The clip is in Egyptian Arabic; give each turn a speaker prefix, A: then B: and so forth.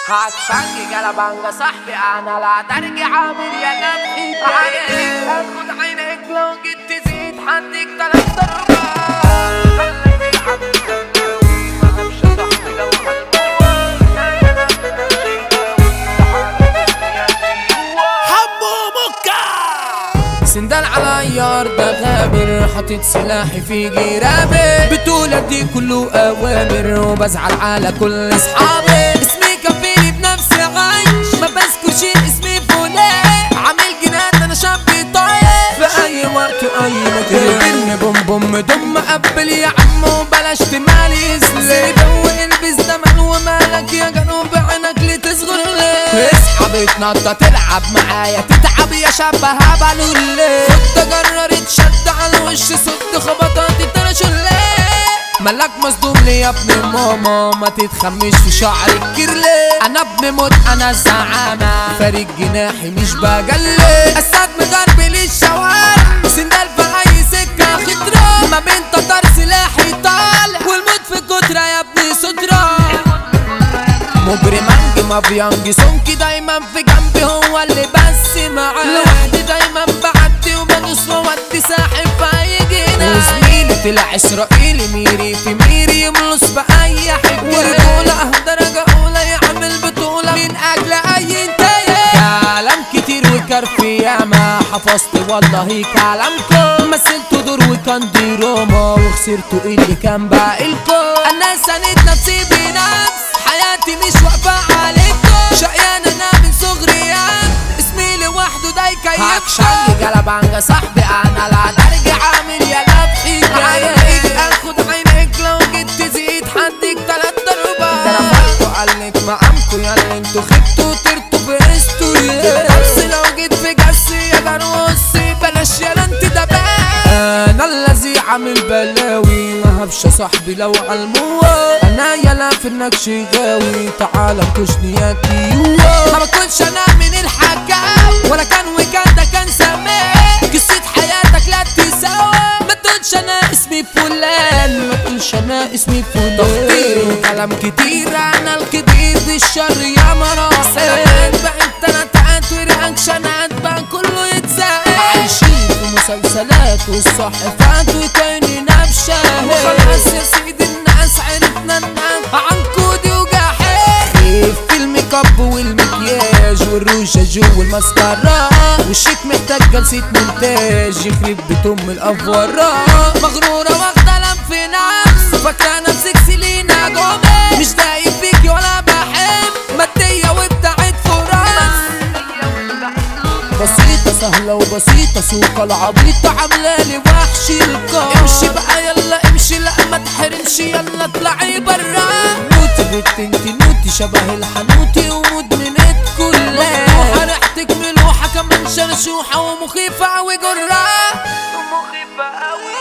A: هتشنج جلبانجا صاحبي انا لا ترجع عامل يا نبحي عينيك هاخد عينيك لو جيت تزيد حديك تلات ضربات خليني عامل جنبي ما همش صاحبي لو
B: حمو مكة
C: سندال على يار ده غامر حاطط سلاحي في جرابي بتقول دي كله اوامر وبزعل على كل اصحابي اسمي كفيني بنفسي عايش ما بسكوش اسمي فلان عامل جنان انا شاب طايش في اي وقت اي مكان بوم بوم دم قبل يا عم وبلاش تمالي سليب والبس دمن ومالك يا جنوب عينك لتصغر ليه اصحى بتنطط تلعب معايا تتعب يا شاب هبل ليه خد جرر اتشد على الوش صد خبطات الترشليه ملاك مصدوم لي يا ابن ماما ما تتخمش في شعر الكرلي انا ابن موت انا الزعامة فارق جناحي مش بجلي اسد مغربل الشوارع سندال في اي سكة خضرا ما بين تطار سلاحي طالع والموت في كترة يا ابني صدرة مجرم انجي مافيانجي سونكي دايما في جنبي هو اللي بس معاه لوحدي دايما بعدي وبدوس وودي ساحب في اي جناح وزميلي طلع اسرائيلي ميري في ميري يملص باي حاجه ورجوله درجه اولى يعمل بطوله من اجل اي انتاج كلام كتير وكرف ياما حفظت والله كلامكم مثلت دور وكان دراما وخسرتوا اللي كان باقيلكم انا سند نفسي بنفس حياتي مش واقفة عليكم شقيان انا من صغري اسمي لوحده ده يكيفكم شنج جلبانجا صاحبي انا لا ترجع عامل يا لبحي عينيك اخد عينيك لو جيت تزيد حديك تلات ضربات ده انا فاكركوا قالك معامكوا يا اللي انتوا خدتوا طرتوا فرستوا بس لو جيت في جسي يا جروسي بلاش يا انت ده انا الذي عامل بلاوي ما هبش صاحبي لو علموه انا يلا في النكش غاوي تعال كشني يا كيوه ما بكونش انا من الحكاوي ولا كان وكان ده كان سماه قصة حياتك لا تساوي ما تقولش انا اسمي فلان ما تقولش انا اسمي فلان تخطير وكلام كتير انا الكبير بالشر يا مراسل سلامات بقى انت نتعات ورياكشنات بقى كله يتزاق عايشين في مسلسلات والصحفات وكاني نبشة وخلاص يا سيدي الناس عرفنا ننام عن كودي وجحيم في الميك اب والمكياج والروجاج والمسكرة والشيك محتاج جلسة مونتاج يخرب بيت ام الافورات مغرورة واخدة لم في نفس فاكرة نفسك سيلينا جوميز مش دايق فيكي ولا بحب مادية وبتاعت فراس بسيطة سهلة وبسيطة سوق العبيطة عاملالي وحش الكار امشي بقى يلا امشي لا ما تحرمش يلا اطلعي برا نوتي بنت انتي نوتي شبه الحنوتي ومدمنة كلها مفتوحة ريحتك ملوحة كمان شرشوحة ومخيفة اوي جرا
A: مخيفة قوي